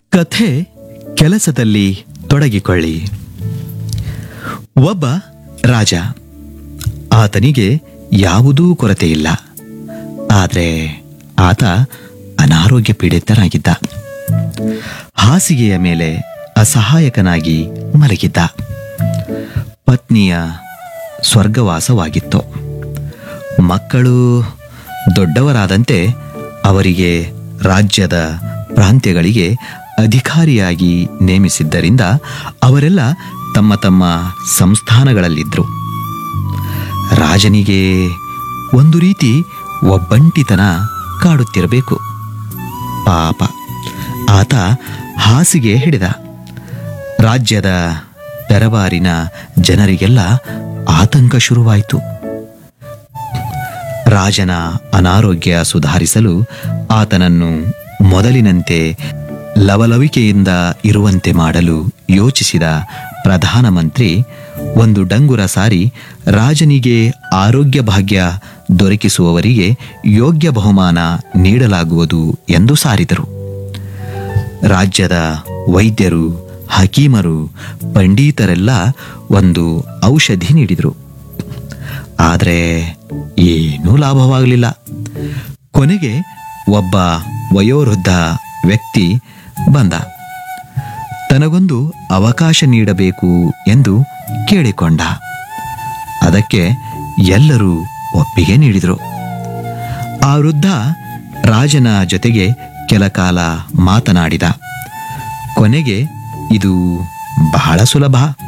ಕಥೆ ಕೆಲಸದಲ್ಲಿ ತೊಡಗಿಕೊಳ್ಳಿ ಒಬ್ಬ ರಾಜ ಆತನಿಗೆ ಯಾವುದೂ ಕೊರತೆ ಇಲ್ಲ ಆದರೆ ಆತ ಅನಾರೋಗ್ಯ ಪೀಡಿತನಾಗಿದ್ದ ಹಾಸಿಗೆಯ ಮೇಲೆ ಅಸಹಾಯಕನಾಗಿ ಮಲಗಿದ್ದ ಪತ್ನಿಯ ಸ್ವರ್ಗವಾಸವಾಗಿತ್ತು ಮಕ್ಕಳು ದೊಡ್ಡವರಾದಂತೆ ಅವರಿಗೆ ರಾಜ್ಯದ ಪ್ರಾಂತ್ಯಗಳಿಗೆ ಅಧಿಕಾರಿಯಾಗಿ ನೇಮಿಸಿದ್ದರಿಂದ ಅವರೆಲ್ಲ ತಮ್ಮ ತಮ್ಮ ಸಂಸ್ಥಾನಗಳಲ್ಲಿದ್ದರು ರಾಜನಿಗೆ ಒಂದು ರೀತಿ ಒಬ್ಬಂಟಿತನ ಕಾಡುತ್ತಿರಬೇಕು ಪಾಪ ಆತ ಹಾಸಿಗೆ ಹಿಡಿದ ರಾಜ್ಯದ ದರಬಾರಿನ ಜನರಿಗೆಲ್ಲ ಆತಂಕ ಶುರುವಾಯಿತು ರಾಜನ ಅನಾರೋಗ್ಯ ಸುಧಾರಿಸಲು ಆತನನ್ನು ಮೊದಲಿನಂತೆ ಲವಲವಿಕೆಯಿಂದ ಇರುವಂತೆ ಮಾಡಲು ಯೋಚಿಸಿದ ಪ್ರಧಾನಮಂತ್ರಿ ಒಂದು ಡಂಗುರ ಸಾರಿ ರಾಜನಿಗೆ ಆರೋಗ್ಯ ಭಾಗ್ಯ ದೊರಕಿಸುವವರಿಗೆ ಯೋಗ್ಯ ಬಹುಮಾನ ನೀಡಲಾಗುವುದು ಎಂದು ಸಾರಿದರು ರಾಜ್ಯದ ವೈದ್ಯರು ಹಕೀಮರು ಪಂಡಿತರೆಲ್ಲ ಒಂದು ಔಷಧಿ ನೀಡಿದರು ಆದರೆ ಏನೂ ಲಾಭವಾಗಲಿಲ್ಲ ಕೊನೆಗೆ ಒಬ್ಬ ವಯೋವೃದ್ಧ ವ್ಯಕ್ತಿ ಬಂದ ತನಗೊಂದು ಅವಕಾಶ ನೀಡಬೇಕು ಎಂದು ಕೇಳಿಕೊಂಡ ಅದಕ್ಕೆ ಎಲ್ಲರೂ ಒಪ್ಪಿಗೆ ನೀಡಿದರು ಆ ವೃದ್ಧ ರಾಜನ ಜೊತೆಗೆ ಕೆಲ ಕಾಲ ಮಾತನಾಡಿದ ಕೊನೆಗೆ ಇದು ಬಹಳ ಸುಲಭ